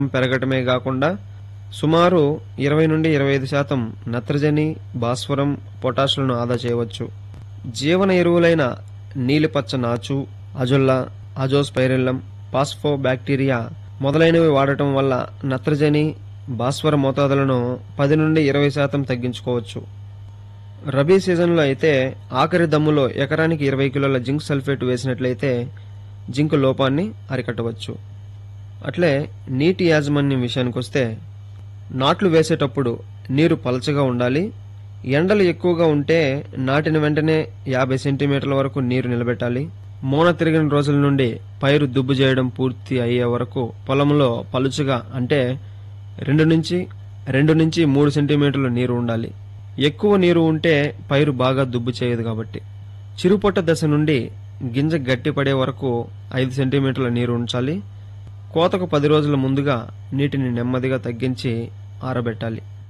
పెరగటమే కాకుండా సుమారు ఇరవై నుండి ఇరవై ఐదు శాతం నత్రజని భాస్వరం పొటాషులను ఆదా చేయవచ్చు జీవన ఎరువులైన నీలిపచ్చ నాచు అజొల్లా అజోస్పైరిల్లం పాస్ఫో బ్యాక్టీరియా మొదలైనవి వాడటం వల్ల నత్రజని భాస్వర మోతాదులను పది నుండి ఇరవై శాతం తగ్గించుకోవచ్చు రబీ సీజన్లో అయితే ఆఖరి దమ్ములో ఎకరానికి ఇరవై కిలోల జింక్ సల్ఫేట్ వేసినట్లయితే జింక్ లోపాన్ని అరికట్టవచ్చు అట్లే నీటి యాజమాన్యం విషయానికి వస్తే నాట్లు వేసేటప్పుడు నీరు పలచగా ఉండాలి ఎండలు ఎక్కువగా ఉంటే నాటిన వెంటనే యాభై సెంటీమీటర్ల వరకు నీరు నిలబెట్టాలి మోన తిరిగిన రోజుల నుండి పైరు దుబ్బు చేయడం పూర్తి అయ్యే వరకు పొలంలో పలుచగా అంటే రెండు నుంచి రెండు నుంచి మూడు సెంటీమీటర్ల నీరు ఉండాలి ఎక్కువ నీరు ఉంటే పైరు బాగా దుబ్బు చేయదు కాబట్టి చిరుపొట్ట దశ నుండి గింజ గట్టిపడే వరకు ఐదు సెంటీమీటర్ల నీరు ఉంచాలి కోతకు పది రోజుల ముందుగా నీటిని నెమ్మదిగా తగ్గించి ఆరబెట్టాలి